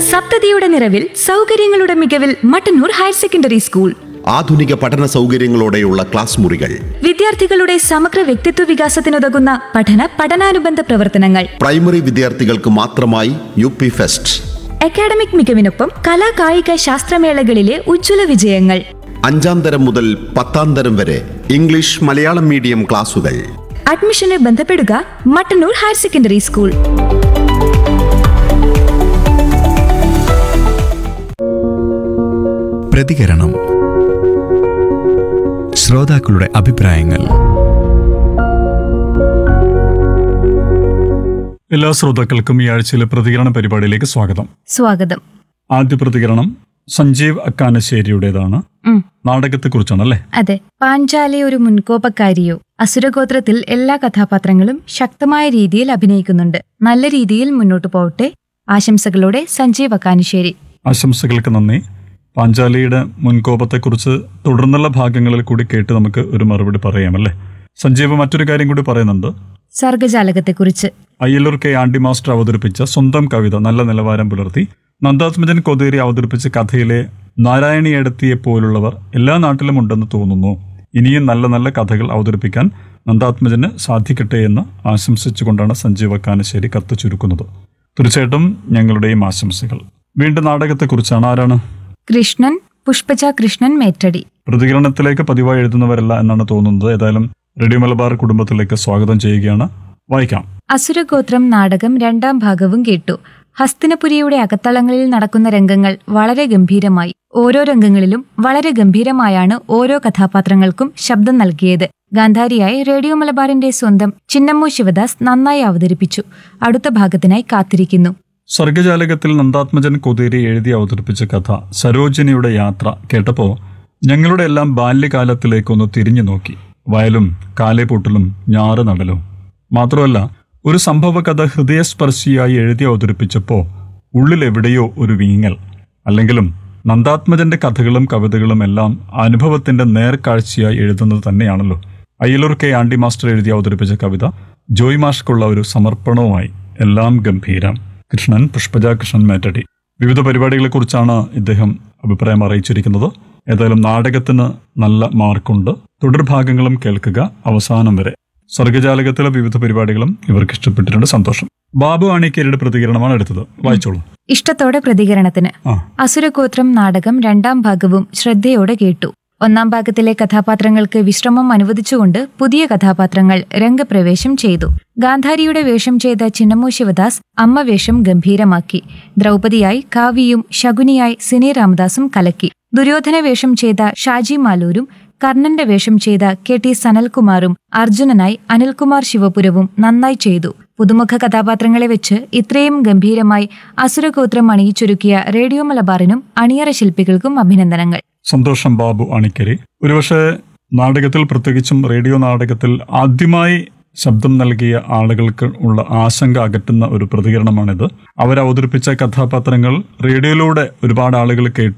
സപ്തതിയുടെ നിറവിൽ സൗകര്യങ്ങളുടെ മികവിൽ മട്ടന്നൂർ ഹയർ സെക്കൻഡറി സ്കൂൾ ആധുനിക പഠന സൗകര്യങ്ങളോടെയുള്ള ക്ലാസ് മുറികൾ വിദ്യാർത്ഥികളുടെ സമഗ്ര വ്യക്തിത്വ വികാസത്തിനുതകുന്ന പഠന പഠനാനുബന്ധ പ്രവർത്തനങ്ങൾ പ്രൈമറി വിദ്യാർത്ഥികൾക്ക് മാത്രമായി യു പി ഫെസ്റ്റ് അക്കാഡമിക് മികവിനൊപ്പം കലാ കായിക ശാസ്ത്രമേളകളിലെ ഉജ്ജ്വല വിജയങ്ങൾ അഞ്ചാം തരം മുതൽ പത്താം തരം വരെ ഇംഗ്ലീഷ് മലയാളം മീഡിയം ക്ലാസുകൾ അഡ്മിഷന് ബന്ധപ്പെടുക മട്ടന്നൂർ ഹയർ സെക്കൻഡറി സ്കൂൾ പ്രതികരണം ശ്രോതാക്കളുടെ അഭിപ്രായങ്ങൾ എല്ലാ ശ്രോതാക്കൾക്കും ഈ ആഴ്ചയിലെ പ്രതികരണ പരിപാടിയിലേക്ക് സ്വാഗതം സ്വാഗതം ആദ്യ പ്രതികരണം സഞ്ജീവ് അക്കാനശ്ശേരിയുടേതാണ് ഉം. നാടകത്തെക്കുറിച്ചാണ് അല്ലേ അതെ പാഞ്ചാലി ഒരു മുൻകോപക്കാരിയോ അസുരഗോത്രത്തിൽ എല്ലാ കഥാപാത്രങ്ങളും ശക്തമായ രീതിയിൽ അഭിനയിക്കുന്നുണ്ട് നല്ല രീതിയിൽ മുന്നോട്ടു പോകട്ടെ ആശംസകളോടെ സഞ്ജീവ് അക്കാനിശ്ശേരി ആശംസകൾക്ക് നന്ദി പാഞ്ചാലിയുടെ മുൻകോപത്തെക്കുറിച്ച് തുടർന്നുള്ള ഭാഗങ്ങളിൽ കൂടി കേട്ട് നമുക്ക് ഒരു മറുപടി പറയാം അല്ലേ സഞ്ജീവ് മറ്റൊരു കാര്യം കൂടി പറയുന്നുണ്ട് സർഗജാലകത്തെക്കുറിച്ച് അയ്യലൂർ കെ ആൻഡി മാസ്റ്റർ അവതരിപ്പിച്ച സ്വന്തം കവിത നല്ല നിലവാരം പുലർത്തി നന്ദാത്മജൻ കൊതേരി അവതരിപ്പിച്ച കഥയിലെ നാരായണിയടത്തിയെ പോലുള്ളവർ എല്ലാ നാട്ടിലും ഉണ്ടെന്ന് തോന്നുന്നു ഇനിയും നല്ല നല്ല കഥകൾ അവതരിപ്പിക്കാൻ നന്ദാത്മജന് സാധിക്കട്ടെ എന്ന് ആശംസിച്ചുകൊണ്ടാണ് സഞ്ജീവ കാനശ്ശേരി കത്ത് ചുരുക്കുന്നത് തീർച്ചയായിട്ടും ഞങ്ങളുടെയും ആശംസകൾ വീണ്ടും നാടകത്തെക്കുറിച്ചാണ് ആരാണ് കൃഷ്ണൻ പുഷ്പജ കൃഷ്ണൻ മേറ്റടി പ്രതികരണത്തിലേക്ക് പതിവായി എഴുതുന്നവരല്ല എന്നാണ് തോന്നുന്നത് ഏതായാലും റേഡിയോ മലബാർ കുടുംബത്തിലേക്ക് സ്വാഗതം ചെയ്യുകയാണ് വായിക്കാം അസുരഗോത്രം നാടകം രണ്ടാം ഭാഗവും കേട്ടു ഹസ്തിനപുരിയുടെ അകത്തളങ്ങളിൽ നടക്കുന്ന രംഗങ്ങൾ വളരെ ഗംഭീരമായി ഓരോ രംഗങ്ങളിലും വളരെ ഗംഭീരമായാണ് ഓരോ കഥാപാത്രങ്ങൾക്കും ശബ്ദം നൽകിയത് ഗാന്ധാരിയായി റേഡിയോ മലബാറിന്റെ സ്വന്തം ചിന്നമ്മു ശിവദാസ് നന്നായി അവതരിപ്പിച്ചു അടുത്ത ഭാഗത്തിനായി കാത്തിരിക്കുന്നു സർഗജാലകത്തിൽ നന്ദാത്മജൻ കൊതേരി എഴുതി അവതരിപ്പിച്ച കഥ സരോജിനിയുടെ യാത്ര കേട്ടപ്പോ ഞങ്ങളുടെ എല്ലാം ബാല്യകാലത്തിലേക്കൊന്ന് തിരിഞ്ഞു നോക്കി വയലും കാലേപൂട്ടലും ഞാറ് നടലും മാത്രമല്ല ഒരു സംഭവ കഥ ഹൃദയസ്പർശിയായി എഴുതി അവതരിപ്പിച്ചപ്പോ ഉള്ളിലെവിടെയോ ഒരു വീങ്ങൽ അല്ലെങ്കിലും നന്ദാത്മജന്റെ കഥകളും കവിതകളും എല്ലാം അനുഭവത്തിന്റെ നേർക്കാഴ്ചയായി എഴുതുന്നത് തന്നെയാണല്ലോ അയ്യലൂർ കെ ആൻഡി മാസ്റ്റർ എഴുതി അവതരിപ്പിച്ച കവിത ജോയ് മാഷ്ക്കുള്ള ഒരു സമർപ്പണവുമായി എല്ലാം ഗംഭീരം കൃഷ്ണൻ പുഷ്പജ കൃഷ്ണൻ മേറ്റടി വിവിധ പരിപാടികളെക്കുറിച്ചാണ് ഇദ്ദേഹം അഭിപ്രായം അറിയിച്ചിരിക്കുന്നത് ഏതായാലും നാടകത്തിന് നല്ല മാർക്കുണ്ട് തുടർഭാഗങ്ങളും കേൾക്കുക അവസാനം വരെ സർഗജാലകത്തിലെ വിവിധ പരിപാടികളും ഇവർക്ക് ഇഷ്ടപ്പെട്ടിട്ടുണ്ട് സന്തോഷം ബാബു ആണിക്കേരിയുടെ പ്രതികരണമാണ് എടുത്തത് വായിച്ചോളൂ ഇഷ്ടത്തോടെ പ്രതികരണത്തിന് ആ അസുരഗോത്രം നാടകം രണ്ടാം ഭാഗവും ശ്രദ്ധയോടെ കേട്ടു ഒന്നാം ഭാഗത്തിലെ കഥാപാത്രങ്ങൾക്ക് വിശ്രമം അനുവദിച്ചുകൊണ്ട് പുതിയ കഥാപാത്രങ്ങൾ രംഗപ്രവേശം ചെയ്തു ഗാന്ധാരിയുടെ വേഷം ചെയ്ത ചിന്നമ്മു ശിവദാസ് അമ്മ വേഷം ഗംഭീരമാക്കി ദ്രൗപദിയായി കാവ്യയും ശകുനിയായി സിനി രാമദാസും കലക്കി ദുര്യോധന വേഷം ചെയ്ത ഷാജി മാലൂരും കർണന്റെ വേഷം ചെയ്ത കെ ടി സനൽകുമാറും അർജുനനായി അനിൽകുമാർ ശിവപുരവും നന്നായി ചെയ്തു പുതുമുഖ കഥാപാത്രങ്ങളെ വെച്ച് ഇത്രയും ഗംഭീരമായി അസുരഗോത്രം അണിയിച്ചൊരുക്കിയ റേഡിയോ മലബാറിനും അണിയറ ശില്പികൾക്കും അഭിനന്ദനങ്ങൾ സന്തോഷം ബാബു അണിക്കരി ഒരുപക്ഷെ നാടകത്തിൽ പ്രത്യേകിച്ചും റേഡിയോ നാടകത്തിൽ ആദ്യമായി ശബ്ദം നൽകിയ ആളുകൾക്ക് ഉള്ള ആശങ്ക അകറ്റുന്ന ഒരു പ്രതികരണമാണിത് അവർ അവതരിപ്പിച്ച കഥാപാത്രങ്ങൾ റേഡിയോയിലൂടെ ഒരുപാട് ആളുകൾ കേട്ട്